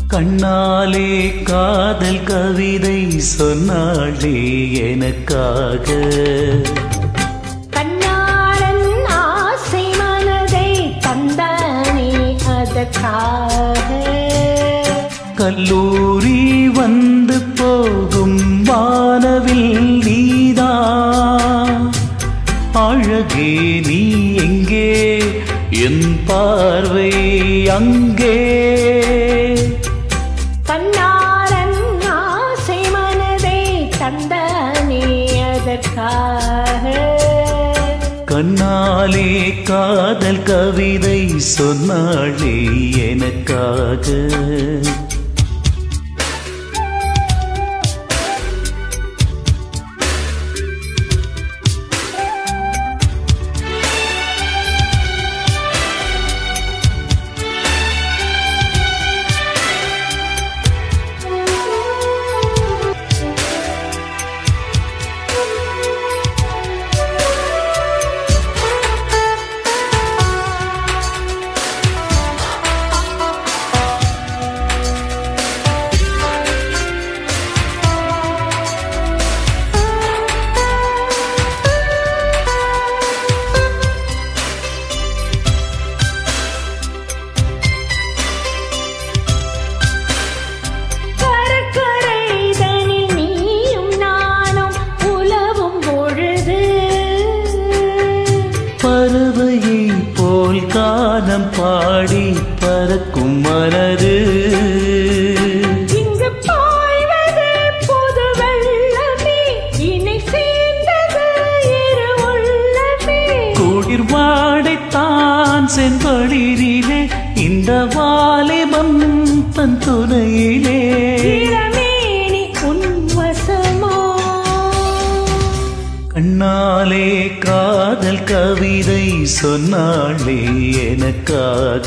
கண்ணாலே காதல் கவிதை சொன்னாளே எனக்காக கண்ணாளன் ஆசை மனதை தந்தானே அதற்காக கல்லூரி வந்து போகும் வானவில் நீதா அழகே நீ எங்கே என் பார்வை அங்கே கண்ணாளன் ஆசை மனதை தந்தானே அதற்காக கண்ணாலே காதல் கவிதை சொன்னாளே எனக்காக கரக்கரைதனில் நீயும் நானும் உலவும் பொழுது பறவையை போல் கானம் பாடி பறக்கும் மனது இங்கு பாய்வது புது வெள்ளமே இணை சேர்ந்தது இரு உள்ளமே குளிர் வாடைத்தான் செம்படிரிலே இந்த வாலிபம் தன் துணையிலே இளமேனி உன் வசமோ கண்ணாலே காதல் கவிதை சொன்னாளே எனக்காக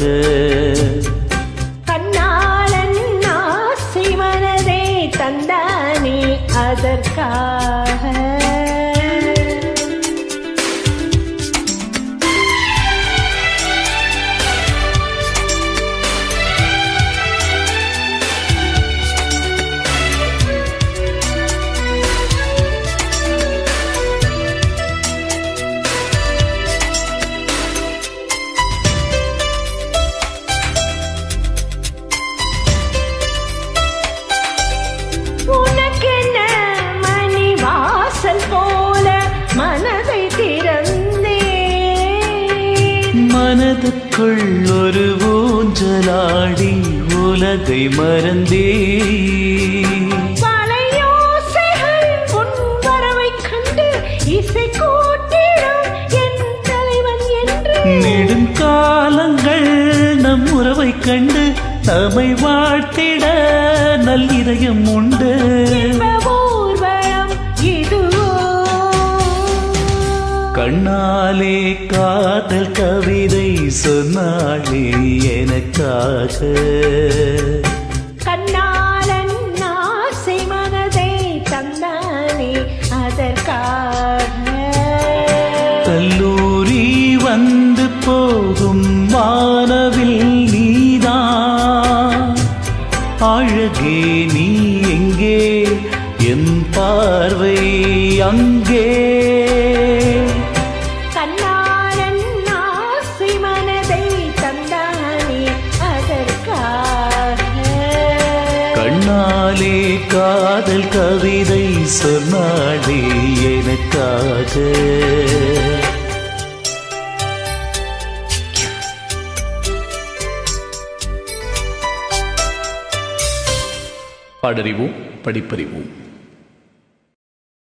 கண்ணாளன் ஆசை மனதை தந்தானே அதற்காக உனக்கென்ன மணி வாசல் போல மனதை திறந்தேன் மனதுக்குள் ஒரு ஊஞ்சலாடி உலகை மறந்தே பல யோசைகள் உன் வரவைக் கண்டு இசை கூட்டிடும் என் தலைவன் என்று நெடுங்காலங்கள் நம் உறவை கண்டு தமை வாழ்த்திட நல் இதயம் உண்டு இன்ப ஊர்வலம் இதுவோ கண்ணாலே காதல் கவிதை சொன்னாளே எனக்காக கண்ணாளன் ஆசை மனதை தந்தானே அதற்காக கல்லூரி வந்து போகும் வானவில் நீதா அழகே நீ எங்கே என் பார்வை அங்கே கண்ணாளன் ஆசை மனதை தந்தானே அதற்காக கண்ணாலே காதல் கவிதை சொன்னாளே எனக்காக பாடறிவோம் படிப்பறிவோம்